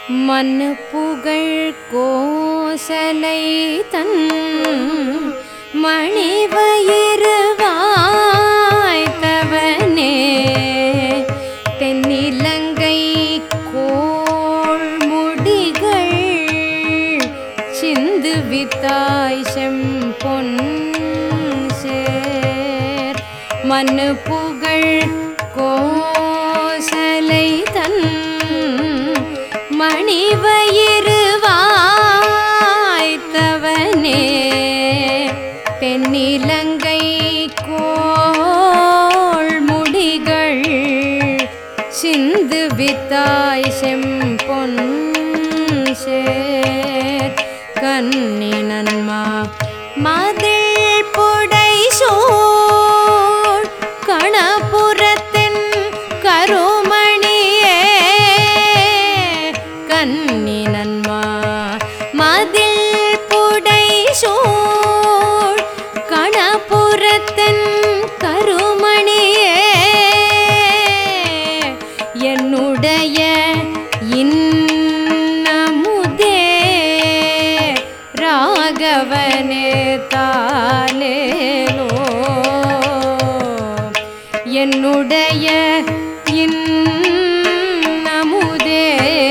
மண்ணு புகழ் கோசலை தன் மணிவயிறு வாய்த்தவனே தென்னிலங்கை கோள் முடிகள் சிந்து வித்தாய் செம்பொன் சேர் மண்ணு புகழ் கோசலை தன் மணிவயிறு வாய்த்தவனே தென்னிலங்கை கோள் முடிகள் சிந்து வித்தாய் செம்பொன் சேர் கன்னி நன்மா மதில் புடை சோழ் கணபுரத்தின் கருமணியே கன்னி நன்மா மதில் புடை சோழ் கணபுரத்தின் கருமணியே என்னுடைய இன்னமுதே ராகவனே தாலேலோ என்னுடைய இன்னமுதே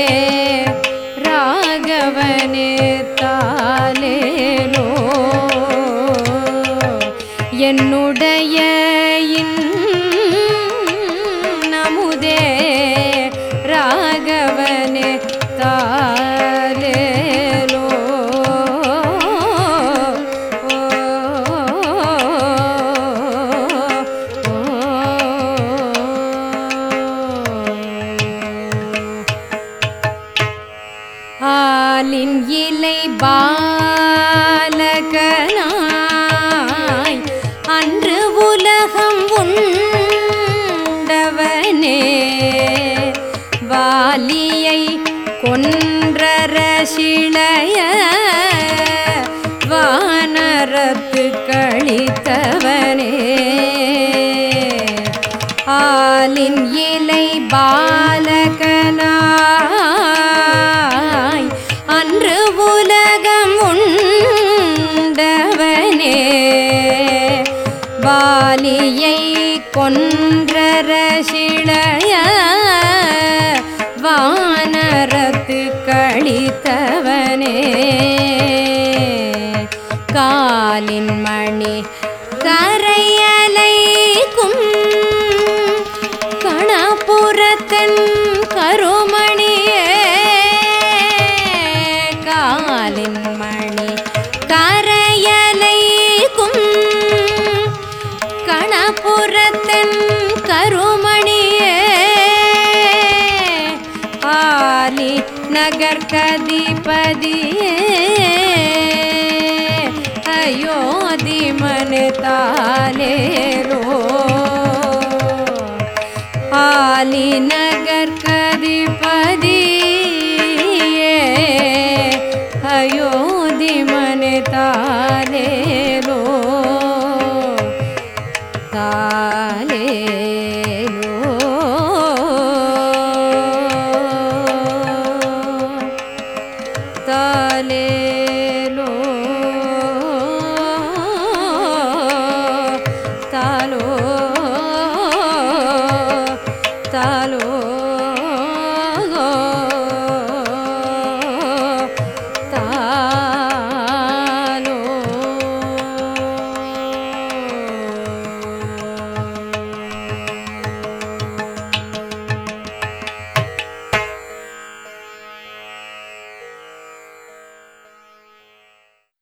ராகவனே தாலேலோ என்னுடைய இன்னமுதே ராகவனே தாலேலோ ஆலின் இலை பாலகனாய் அன்று உலகம் உண்டவனே வாலியை கொன்றரசிளைய வானரத்து கழித்தவனே ஆலின் இலை பாலகனாய் அன்று உலகம் உண்டவனே வாலியை கொன்றரசிளைய வானரத்து கழித்தவனே காலின் மணி கரையலைக்கும் கணபுரத்தன் கருமணியே காலின் மணி கரையலைக்கும் கணபுரத்தன் கருமணியே ஆலி நகர் கதிபதியே அயோத்தி மனு தாலேரோ ஆலி நகர் கதிபதியே அயோத்தி மனு தாலேரோ தாலேலோ தாலேலோ தாலோ தாலோ